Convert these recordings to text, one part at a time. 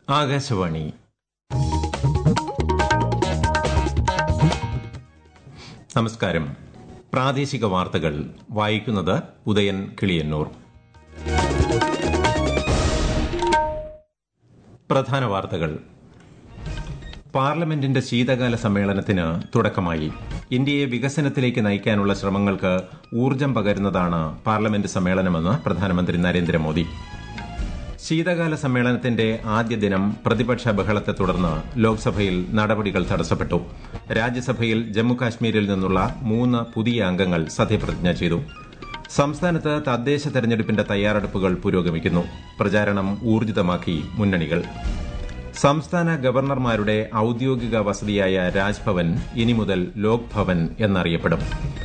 ആകാശവാണി നമസ്കാരം പ്രാദേശിക വാർത്തകൾ വായിക്കുന്നത് ഉദയൻ കിളിയന്നൂർ പ്രധാന വാർത്തകൾ പാർലമെന്റിന്റെ ശീതകാല സമ്മേളനത്തിന് തുടക്കമായി ഇന്ത്യയെ വികസനത്തിലേക്ക് നയിക്കാനുള്ള ശ്രമങ്ങൾക്ക് ഊർജ്ജം പകരുന്നതാണ് പാർലമെന്റ് സമ്മേളനമെന്ന് പ്രധാനമന്ത്രി നരേന്ദ്രമോദി ശീതകാല സമ്മേളനത്തിന്റെ ആദ്യ ദിനം പ്രതിപക്ഷ ബഹളത്തെ തുടർന്ന് ലോക്സഭയിൽ നടപടികൾ തടസ്സപ്പെട്ടു രാജ്യസഭയിൽ ജമ്മുകാശ്മീരിൽ നിന്നുള്ള മൂന്ന് പുതിയ അംഗങ്ങൾ സത്യപ്രതിജ്ഞ ചെയ്തു സംസ്ഥാനത്ത് തദ്ദേശ തെരഞ്ഞെടുപ്പിന്റെ തയ്യാറെടുപ്പുകൾ പുരോഗമിക്കുന്നു പ്രചാരണം ഊർജിതമാക്കി മുന്നണികൾ സംസ്ഥാന ഗവർണർമാരുടെ ഔദ്യോഗിക വസതിയായ രാജ്ഭവൻ ഇനി മുതൽ ലോക് ഭവൻ എന്നറിയപ്പെടും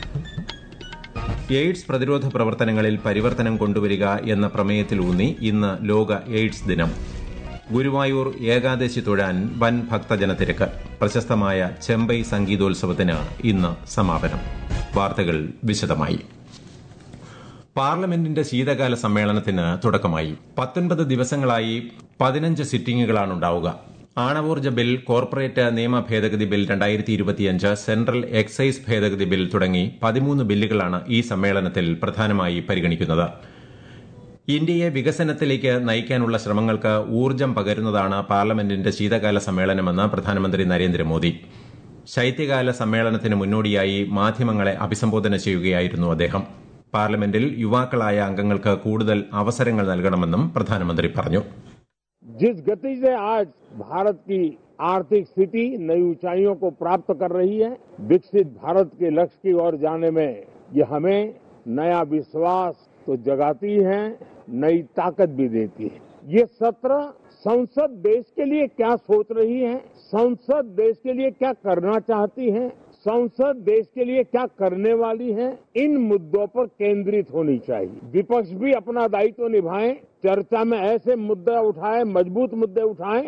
എയ്ഡ്സ് പ്രതിരോധ പ്രവർത്തനങ്ങളിൽ പരിവർത്തനം കൊണ്ടുവരിക എന്ന പ്രമേയത്തിലൂന്നി ഇന്ന് ലോക എയ്ഡ്സ് ദിനം ഗുരുവായൂർ ഏകാദശി തൊഴാൻ വൻ ഭക്തജനത്തിരക്ക് പ്രശസ്തമായ ചെമ്പൈ സംഗീതോത്സവത്തിന് ഇന്ന് സമാപനം വാർത്തകൾ വിശദമായി പാർലമെന്റിന്റെ ശീതകാല സമ്മേളനത്തിന് തുടക്കമായി പത്തൊൻപത് ദിവസങ്ങളായി പതിനഞ്ച് സിറ്റിംഗുകളാണ് ഉണ്ടാവുക ആണവോർജ്ജ ബിൽ കോർപ്പറേറ്റ് നിയമ ഭേദഗതി ബിൽ രണ്ടായിരത്തി ഇരുപത്തിയഞ്ച് സെൻട്രൽ എക്സൈസ് ഭേദഗതി ബിൽ തുടങ്ങി പതിമൂന്ന് ബില്ലുകളാണ് ഈ സമ്മേളനത്തിൽ പ്രധാനമായി പരിഗണിക്കുന്നത് ഇന്ത്യയെ വികസനത്തിലേക്ക് നയിക്കാനുള്ള ശ്രമങ്ങൾക്ക് ഊർജ്ജം പകരുന്നതാണ് പാർലമെന്റിന്റെ ശീതകാല സമ്മേളനമെന്ന് പ്രധാനമന്ത്രി നരേന്ദ്രമോദി ശൈത്യകാല സമ്മേളനത്തിന് മുന്നോടിയായി മാധ്യമങ്ങളെ അഭിസംബോധന ചെയ്യുകയായിരുന്നു അദ്ദേഹം പാർലമെന്റിൽ യുവാക്കളായ അംഗങ്ങൾക്ക് കൂടുതൽ അവസരങ്ങൾ നൽകണമെന്നും പ്രധാനമന്ത്രി പറഞ്ഞു जिस गति से आज भारत की आर्थिक स्थिति नई ऊंचाइयों को प्राप्त कर रही है विकसित भारत के लक्ष्य की ओर जाने में ये हमें नया विश्वास तो जगाती है नई ताकत भी देती है ये सत्र संसद देश के लिए क्या सोच रही है संसद देश के लिए क्या करना चाहती है संसद देश के लिए क्या करने वाली है इन मुद्दों पर केंद्रित होनी चाहिए विपक्ष भी अपना दायित्व निभाए चर्चा में ऐसे मुद्दे उठाए मजबूत मुद्दे उठाएं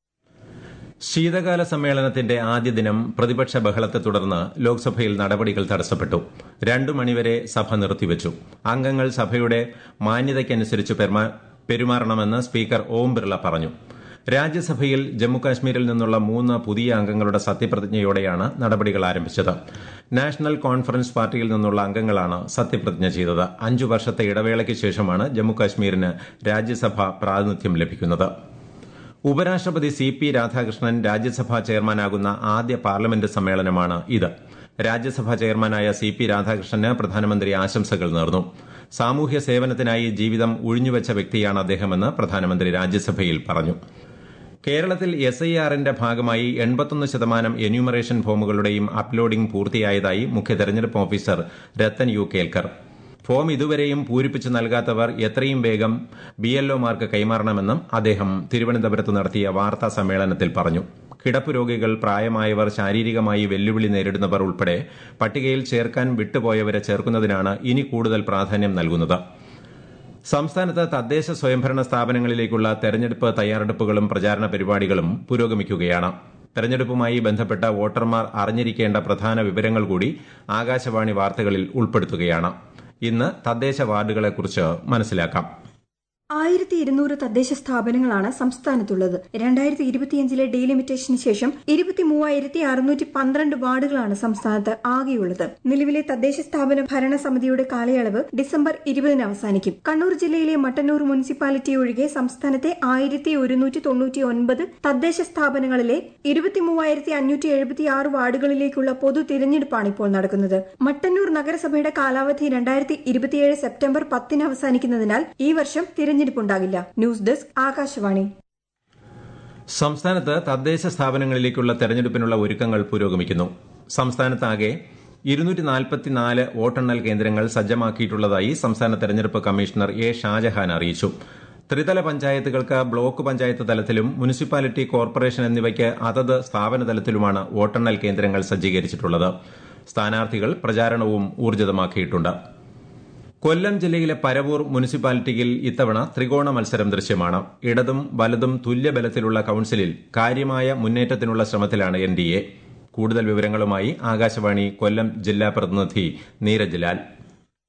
ശീതകാല സമ്മേളനത്തിന്റെ ആദ്യ ദിനം പ്രതിപക്ഷ ബഹളത്തെ തുടർന്ന് ലോക്സഭയിൽ നടപടികൾ തടസ്സപ്പെട്ടു രണ്ടു മണിവരെ സഭ നിർത്തിവച്ചു അംഗങ്ങൾ സഭയുടെ മാന്യതയ്ക്കനുസരിച്ച് പെരുമാറണമെന്ന് സ്പീക്കർ ഓം ബിർള പറഞ്ഞു രാജ്യസഭയിൽ ജമ്മുകാശ്മീരിൽ നിന്നുള്ള മൂന്ന് പുതിയ അംഗങ്ങളുടെ സത്യപ്രതിജ്ഞയോടെയാണ് നടപടികൾ ആരംഭിച്ചത് നാഷണൽ കോൺഫറൻസ് പാർട്ടിയിൽ നിന്നുള്ള അംഗങ്ങളാണ് സത്യപ്രതിജ്ഞ ചെയ്തത് അഞ്ചു വർഷത്തെ ഇടവേളയ്ക്ക് ശേഷമാണ് ജമ്മുകാശ്മീരിന് രാജ്യസഭ പ്രാതിനിധ്യം ലഭിക്കുന്നത് ഉപരാഷ്ട്രപതി സി പി രാധാകൃഷ്ണൻ രാജ്യസഭാ ചെയർമാനാകുന്ന ആദ്യ പാർലമെന്റ് സമ്മേളനമാണ് ഇത് രാജ്യസഭാ ചെയർമാനായ സി പി രാധാകൃഷ്ണന് പ്രധാനമന്ത്രി ആശംസകൾ നേർന്നു സാമൂഹ്യ സേവനത്തിനായി ജീവിതം ഉഴിഞ്ഞുവച്ച വ്യക്തിയാണ് അദ്ദേഹമെന്ന് പ്രധാനമന്ത്രി രാജ്യസഭയിൽ പറഞ്ഞു കേരളത്തിൽ എസ് ഐ ആറിന്റെ ഭാഗമായി എൺപത്തൊന്ന് ശതമാനം എന്യൂമറേഷൻ ഫോമുകളുടെയും അപ്ലോഡിംഗ് പൂർത്തിയായതായി മുഖ്യ തെരഞ്ഞെടുപ്പ് officer Rathan U Kelkar form ഇതുവരെയും പൂരിപ്പിച്ചു നൽകാത്തവർ എത്രയും വേഗം ബി എൽഒമാർക്ക് കൈമാറണമെന്നും അദ്ദേഹം തിരുവനന്തപുരത്ത് നടത്തിയ വാർത്താ സമ്മേളനത്തിൽ പറഞ്ഞു കിടപ്പ് രോഗികൾ പ്രായമായവർ ശാരീരികമായി വെല്ലുവിളി നേരിടുന്നവർ ഉൾപ്പെടെ പട്ടികയിൽ ചേർക്കാൻ വിട്ടുപോയവരെ ചേർക്കുന്നതിനാണ് ഇനി കൂടുതൽ പ്രാധാന്യം നൽകുന്നത് സംസ്ഥാനത്ത് തദ്ദേശ സ്വയംഭരണ സ്ഥാപനങ്ങളിലേക്കുള്ള തെരഞ്ഞെടുപ്പ് തയ്യാറെടുപ്പുകളും പ്രചാരണ പരിപാടികളും പുരോഗമിക്കുകയാണ് തെരഞ്ഞെടുപ്പുമായി ബന്ധപ്പെട്ട വോട്ടർമാർ അറിഞ്ഞിരിക്കേണ്ട പ്രധാന വിവരങ്ങൾ കൂടി ആകാശവാണി വാർത്തകളിൽ ഉൾപ്പെടുത്തുകയാണ് ഇന്ന് തദ്ദേശ വാർഡുകളെക്കുറിച്ച് മനസ്സിലാക്കാം ആയിരത്തി ഇരുന്നൂറ് തദ്ദേശ സ്ഥാപനങ്ങളാണ് സംസ്ഥാനത്തുള്ളത് രണ്ടായിരത്തി ഇരുപത്തിയഞ്ചിലെ ഡീലിമിറ്റേഷന് ശേഷം ഇരുപത്തി മൂവായിരത്തി അറുന്നൂറ്റി പന്ത്രണ്ട് വാർഡുകളാണ് സംസ്ഥാനത്ത് ആകെയുള്ളത് നിലവിലെ തദ്ദേശ സ്ഥാപന ഭരണസമിതിയുടെ കാലയളവ് ഡിസംബർ ഇരുപതിന് അവസാനിക്കും കണ്ണൂർ ജില്ലയിലെ മട്ടന്നൂർ മുനിസിപ്പാലിറ്റി ഒഴികെ സംസ്ഥാനത്തെ ആയിരത്തി ഒരുന്നൂറ്റി തൊണ്ണൂറ്റി ഒൻപത് തദ്ദേശ സ്ഥാപനങ്ങളിലെ ഇരുപത്തി മൂവായിരത്തി അഞ്ഞൂറ്റി എഴുപത്തി ആറ് വാർഡുകളിലേക്കുള്ള പൊതു തിരഞ്ഞെടുപ്പാണ് ഇപ്പോൾ നടക്കുന്നത് മട്ടന്നൂർ നഗരസഭയുടെ കാലാവധി രണ്ടായിരത്തി ഇരുപത്തിയേഴ് സെപ്റ്റംബർ പത്തിന് അവസാനിക്കുന്നതിനാൽ ഈ വർഷം തിരഞ്ഞെടുപ്പുണ്ടാകില്ല ന്യൂസ് ഡെസ്ക് ആകാശവാണി സംസ്ഥാനത്ത് തദ്ദേശ സ്ഥാപനങ്ങളിലേക്കുള്ള തെരഞ്ഞെടുപ്പിനുള്ള ഒരുക്കങ്ങൾ പുരോഗമിക്കുന്നു സംസ്ഥാനത്താകെ ഇരുന്നൂറ്റി നാൽപ്പത്തിനാല് വോട്ടെണ്ണൽ കേന്ദ്രങ്ങൾ സജ്ജമാക്കിയിട്ടുള്ളതായി സംസ്ഥാന തെരഞ്ഞെടുപ്പ് കമ്മീഷണർ എ ഷാജഹാൻ അറിയിച്ചു ത്രിതല പഞ്ചായത്തുകൾക്ക് ബ്ലോക്ക് പഞ്ചായത്ത് തലത്തിലും മുനിസിപ്പാലിറ്റി കോർപ്പറേഷൻ എന്നിവയ്ക്ക് അതത് സ്ഥാപന തലത്തിലുമാണ് വോട്ടെണ്ണൽ കേന്ദ്രങ്ങൾ സജ്ജീകരിച്ചിട്ടുള്ളത് സ്ഥാനാർത്ഥികൾ പ്രചാരണവും ഊർജിതമാക്കിയിട്ടുണ്ട് കൊല്ലം ജില്ലയിലെ പരവൂർ മുനിസിപ്പാലിറ്റിയിൽ ഇത്തവണ ത്രികോണ മത്സരം ദൃശ്യമാണ് ഇടതും വലതും തുല്യബലത്തിലുള്ള കൌൺസിലിൽ കാര്യമായ മുന്നേറ്റത്തിനുള്ള ശ്രമത്തിലാണ് എൻ ഡി എ കൂടുതൽ വിവരങ്ങളുമായി ആകാശവാണി കൊല്ലം ജില്ലാ പ്രതിനിധി നീരജ് ലാൽ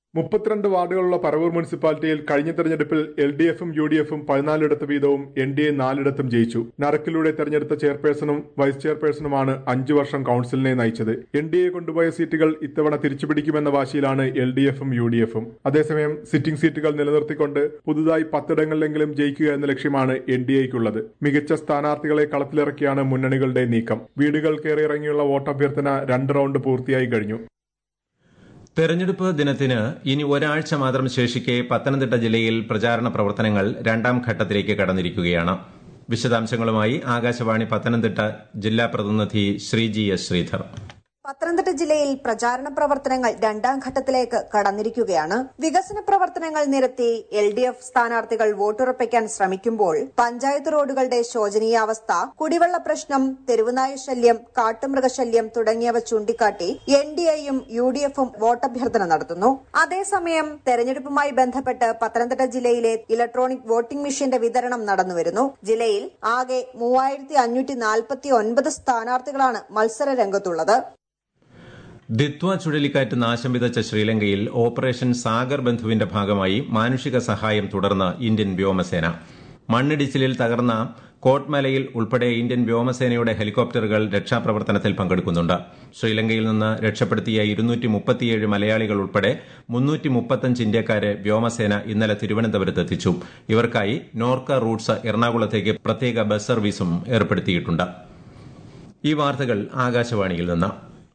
മുപ്പത്തിരണ്ട് വാർഡുകളുള്ള പറവൂർ മുനിസിപ്പാലിറ്റിയിൽ കഴിഞ്ഞ തെരഞ്ഞെടുപ്പിൽ എൽ ഡി എഫും യു ഡി എഫും പതിനാലിടത്ത് വീതവും എൻ ഡി എ നാലിടത്തും ജയിച്ചു നറുക്കിലൂടെ തെരഞ്ഞെടുത്ത ചെയർപേഴ്സണും വൈസ് ചെയർപേഴ്സണുമാണ് അഞ്ചു വർഷം കൌൺസിലിനെ നയിച്ചത് എൻ ഡി എ കൊണ്ടുപോയ സീറ്റുകൾ ഇത്തവണ തിരിച്ചുപിടിക്കുമെന്ന വാശിയിലാണ് എൽ ഡി എഫും യു ഡി എഫും അതേസമയം സിറ്റിംഗ് സീറ്റുകൾ നിലനിർത്തിക്കൊണ്ട് പുതുതായി പത്തിടങ്ങളിലെങ്കിലും ജയിക്കുക എന്ന ലക്ഷ്യമാണ് എൻ ഡി എക്കുള്ളത് മികച്ച സ്ഥാനാർത്ഥികളെ കളത്തിലിറക്കിയാണ് മുന്നണികളുടെ നീക്കം വീടുകൾ കയറിയിറങ്ങിയുള്ള വോട്ടഭ്യർത്ഥന രണ്ട് റൌണ്ട് പൂർത്തിയായി കഴിഞ്ഞു തെരഞ്ഞെടുപ്പ് ദിനത്തിന് ഇനി ഒരാഴ്ച മാത്രം ശേഷിക്കെ പത്തനംതിട്ട ജില്ലയിൽ പ്രചാരണ പ്രവർത്തനങ്ങൾ രണ്ടാം ഘട്ടത്തിലേക്ക് കടന്നിരിക്കുകയാണ് വിശദാംശങ്ങളുമായി ആകാശവാണി പത്തനംതിട്ട ജില്ലാ പ്രതിനിധി ശ്രീജി എസ് ശ്രീധർ പത്തനംതിട്ട ജില്ലയിൽ പ്രചാരണ പ്രവർത്തനങ്ങൾ രണ്ടാം ഘട്ടത്തിലേക്ക് കടന്നിരിക്കുകയാണ് വികസന പ്രവർത്തനങ്ങൾ നിരത്തി എൽ ഡി എഫ് സ്ഥാനാർത്ഥികൾ വോട്ടുറപ്പിക്കാൻ ശ്രമിക്കുമ്പോൾ പഞ്ചായത്ത് റോഡുകളുടെ ശോചനീയാവസ്ഥ കുടിവെള്ള പ്രശ്നം തെരുവുനായ ശല്യം കാട്ടുമൃഗശല്യം തുടങ്ങിയവ ചൂണ്ടിക്കാട്ടി എൻ ഡി എയും യു ഡി എഫും വോട്ടഭ്യർത്ഥന നടത്തുന്നു അതേസമയം തെരഞ്ഞെടുപ്പുമായി ബന്ധപ്പെട്ട് പത്തനംതിട്ട ജില്ലയിലെ ഇലക്ട്രോണിക് വോട്ടിംഗ് മെഷീന്റെ വിതരണം നടന്നുവരുന്നു ജില്ലയിൽ ആകെ മൂവായിരത്തി അഞ്ഞൂറ്റി നാൽപ്പത്തി ഒൻപത് സ്ഥാനാർത്ഥികളാണ് മത്സര രംഗത്തുള്ളത് ദിത്വ ചുഴലിക്കാറ്റ് നാശം വിതച്ച ശ്രീലങ്കയിൽ ഓപ്പറേഷൻ സാഗർ ബന്ധുവിന്റെ ഭാഗമായി മാനുഷിക സഹായം തുടർന്ന് ഇന്ത്യൻ വ്യോമസേന മണ്ണിടിച്ചിലിൽ തകർന്ന കോട്ട്മലയിൽ ഉൾപ്പെടെ ഇന്ത്യൻ വ്യോമസേനയുടെ ഹെലികോപ്റ്ററുകൾ രക്ഷാപ്രവർത്തനത്തിൽ പങ്കെടുക്കുന്നുണ്ട് ശ്രീലങ്കയിൽ നിന്ന് രക്ഷപ്പെടുത്തിയ ഇരുന്നൂറ്റി മുപ്പത്തിയേഴ് മലയാളികൾ ഉൾപ്പെടെ മുന്നൂറ്റി മുപ്പത്തഞ്ച് ഇന്ത്യക്കാരെ വ്യോമസേന ഇന്നലെ തിരുവനന്തപുരത്ത് എത്തിച്ചു ഇവർക്കായി നോർക്ക റൂട്ട്സ് എറണാകുളത്തേക്ക് പ്രത്യേക ബസ് സർവീസും ഏർപ്പെടുത്തിയിട്ടുണ്ട് ഈ വാർത്തകൾ ആകാശവാണിയിൽ നിന്ന്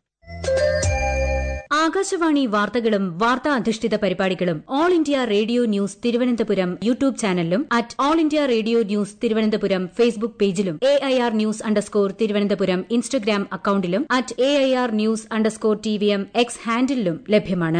ആകാശവാണി വാർത്തകളും വാർത്താ അധിഷ്ഠിത പരിപാടികളും All India Radio news Thiruvananthapuram YouTube ചാനലിലും at All India Radio news Thiruvananthapuram Facebook പേജിലും A I R news underscore Thiruvananthapuram Instagram അക്കൌണ്ടിലും at A I R news underscore T V M X ഹാൻഡിലും ലഭ്യമാണ്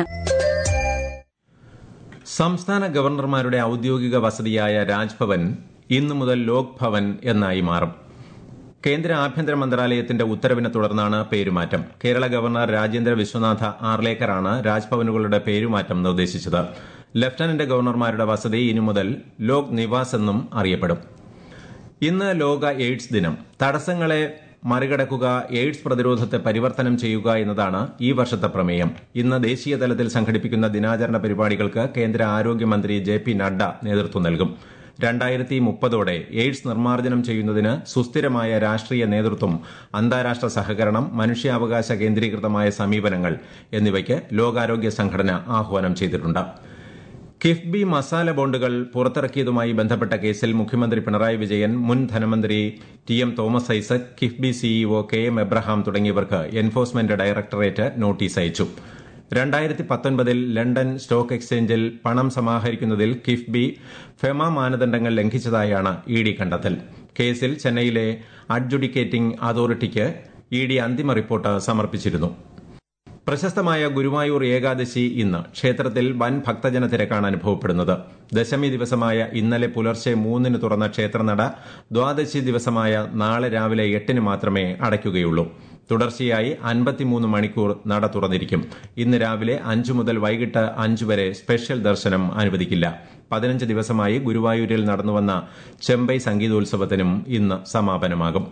സംസ്ഥാന ഗവർണർമാരുടെ ഔദ്യോഗിക വസതിയായ രാജ്ഭവൻ ഇന്നു മുതൽ ലോക് ഭവൻ എന്നായി മാറും കേന്ദ്ര ആഭ്യന്തര മന്ത്രാലയത്തിന്റെ ഉത്തരവിനെ തുടർന്നാണ് പേരുമാറ്റം കേരള ഗവർണർ രാജേന്ദ്ര വിശ്വനാഥ ആർലേക്കറാണ് രാജ്ഭവനുകളുടെ പേരുമാറ്റം നിർദ്ദേശിച്ചത് ലഫ്റ്റനന്റ് ഗവർണർമാരുടെ വസതി ഇനി മുതൽ ലോക് നിവാസ് എന്നും അറിയപ്പെടും ഇന്ന് ലോക എയ്ഡ്സ് ദിനം തടസ്സങ്ങളെ മറികടക്കുക എയ്ഡ്സ് പ്രതിരോധത്തെ പരിവർത്തനം ചെയ്യുക എന്നതാണ് ഈ വർഷത്തെ പ്രമേയം ഇന്ന് ദേശീയ തലത്തിൽ സംഘടിപ്പിക്കുന്ന ദിനാചരണ പരിപാടികൾക്ക് കേന്ദ്ര ആരോഗ്യമന്ത്രി ജെ പി നഡ്ഡ നേതൃത്വം നൽകും രണ്ടായിരത്തി മുപ്പതോടെ എയ്ഡ്സ് നിർമ്മാർജ്ജനം ചെയ്യുന്നതിന് സുസ്ഥിരമായ രാഷ്ട്രീയ നേതൃത്വം അന്താരാഷ്ട്ര സഹകരണം മനുഷ്യാവകാശ കേന്ദ്രീകൃതമായ സമീപനങ്ങൾ എന്നിവയ്ക്ക് ലോകാരോഗ്യ സംഘടന ആഹ്വാനം ചെയ്തിട്ടുണ്ട് കിഫ്ബി മസാല ബോണ്ടുകൾ പുറത്തിറക്കിയതുമായി ബന്ധപ്പെട്ട കേസിൽ മുഖ്യമന്ത്രി പിണറായി വിജയൻ മുൻ ധനമന്ത്രി T M Thomas Isaac KIIFB C E O K M Abraham തുടങ്ങിയവർക്ക് എൻഫോഴ്സ്മെന്റ് ഡയറക്ടറേറ്റ് നോട്ടീസ് അയച്ചു രണ്ടായിരത്തി പത്തൊൻപതിൽ ലണ്ടൻ സ്റ്റോക്ക് എക്സ്ചേഞ്ചിൽ പണം സമാഹരിക്കുന്നതിൽ കിഫ്ബി ഫെമ മാനദണ്ഡങ്ങൾ ലംഘിച്ചതായാണ് ഇ ഡി കണ്ടെത്തൽ കേസിൽ ചെന്നൈയിലെ അഡ്ജുഡിക്കേറ്റിംഗ് അതോറിറ്റിക്ക് ഇ ഡി അന്തിമ റിപ്പോർട്ട് സമർപ്പിച്ചിരുന്നു പ്രശസ്തമായ ഗുരുവായൂർ ഏകാദശി ഇന്ന് ക്ഷേത്രത്തിൽ വൻ ഭക്തജന തിരക്കാണ് അനുഭവപ്പെടുന്നത് ദശമി ദിവസമായ ഇന്നലെ പുലർച്ചെ മൂന്നിന് തുറന്ന ക്ഷേത്രനട ദ്വാദശി ദിവസമായ നാളെ രാവിലെ എട്ടിന് മാത്രമേ അടയ്ക്കുകയുള്ളൂ തുടർച്ചയായി അൻപത്തിമൂന്ന് മണിക്കൂർ നട തുറന്നിരിക്കും ഇന്ന് രാവിലെ അഞ്ചു മുതൽ വൈകിട്ട് അഞ്ചു വരെ സ്പെഷ്യൽ ദർശനം അനുവദിക്കില്ല പതിനഞ്ച് ദിവസമായി ഗുരുവായൂരിൽ നടന്നുവന്ന ചെമ്പൈ സംഗീതോത്സവത്തിനും ഇന്ന് സമാപനമാകും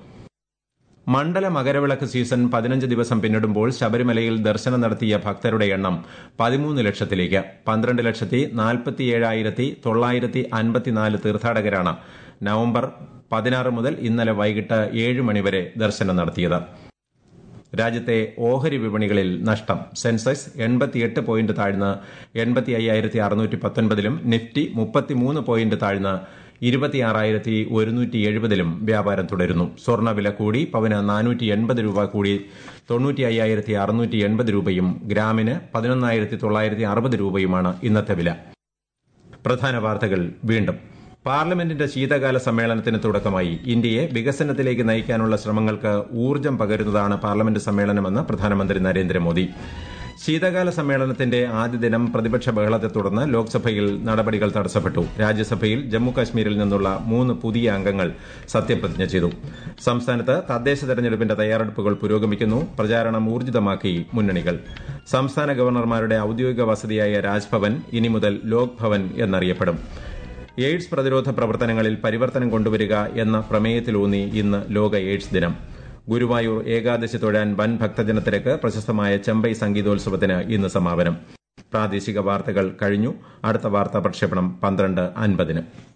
മണ്ഡല മകരവിളക്ക് സീസൺ പതിനഞ്ച് ദിവസം പിന്നിടുമ്പോൾ ശബരിമലയിൽ ദർശനം നടത്തിയ ഭക്തരുടെ എണ്ണം പതിമൂന്ന് ലക്ഷത്തിലേക്ക് പന്ത്രണ്ട് ലക്ഷത്തി നാൽപ്പത്തിയേഴായിരത്തി തൊള്ളായിരത്തി അൻപത്തിനാല് തീർത്ഥാടകരാണ് നവംബർ പതിനാറ് മുതൽ ഇന്നലെ വൈകിട്ട് ഏഴ് മണിവരെ ദർശനം നടത്തിയത് രാജ്യത്തെ ഓഹരി വിപണികളിൽ നഷ്ടം സെൻസെക്സ് എൺപത്തിയെട്ട് പോയിന്റ് താഴ്ന്ന് എൺപത്തി അയ്യായിരത്തി അറുന്നൂറ്റി പത്തൊൻപതിലും നിഫ്റ്റി മുപ്പത്തിമൂന്ന് പോയിന്റ് താഴ്ന്ന് ഇരുപത്തിയാറായിരത്തി ഒരുന്നൂറ്റി എഴുപതിലും വ്യാപാരം തുടരുന്നു സ്വർണ്ണവില കൂടി പവന് നാനൂറ്റി എൺപത് രൂപ കൂടി തൊണ്ണൂറ്റി അയ്യായിരത്തി അറുന്നൂറ്റി എൺപത് രൂപയും ഗ്രാമിന് പതിനൊന്നായിരത്തി തൊള്ളായിരത്തി അറുപത് രൂപയുമാണ് ഇന്നത്തെ വില പ്രധാന വാർത്തകൾ വീണ്ടും പാർലമെന്റിന്റെ ശീതകാല സമ്മേളനത്തിന് തുടക്കമായി ഇന്ത്യയെ വികസനത്തിലേക്ക് നയിക്കാനുള്ള ശ്രമങ്ങൾക്ക് ഊർജ്ജം പകരുന്നതാണ് പാർലമെന്റ് സമ്മേളനമെന്ന് പ്രധാനമന്ത്രി നരേന്ദ്രമോദി ശീതകാല സമ്മേളനത്തിന്റെ ആദ്യ ദിനം പ്രതിപക്ഷ ബഹളത്തെ തുടർന്ന് ലോക്സഭയിൽ നടപടികൾ തടസ്സപ്പെട്ടു രാജ്യസഭയിൽ ജമ്മുകശ്മീരിൽ നിന്നുള്ള മൂന്ന് പുതിയ അംഗങ്ങൾ സത്യപ്രതിജ്ഞ ചെയ്തു സംസ്ഥാനത്ത് തദ്ദേശ തെരഞ്ഞെടുപ്പിന്റെ തയ്യാറെടുപ്പുകൾ പുരോഗമിക്കുന്നു പ്രചാരണം ഊർജിതമാക്കി മുന്നണികൾ സംസ്ഥാന ഗവർണർമാരുടെ ഔദ്യോഗിക വസതിയായ രാജ്ഭവൻ ഇനി മുതൽ ലോക് ഭവൻ എന്നറിയപ്പെടും എയ്ഡ്സ് പ്രതിരോധ പ്രവർത്തനങ്ങളിൽ പരിവർത്തനം കൊണ്ടുവരിക എന്ന പ്രമേയത്തിലൂന്നി ഇന്ന് ലോക എയ്ഡ്സ് ദിനം ഗുരുവായൂർ ഏകാദശി തൊഴാൻ വൻ ഭക്തജനത്തിരക്ക് പ്രശസ്തമായ ചെമ്പൈ സംഗീതോത്സവത്തിന് ഇന്ന് സമാപനം പ്രാദേശിക വാർത്തകൾ കഴിഞ്ഞു അടുത്ത വാർത്താ പ്രക്ഷേപണം പന്ത്രണ്ട് അൻപതിന്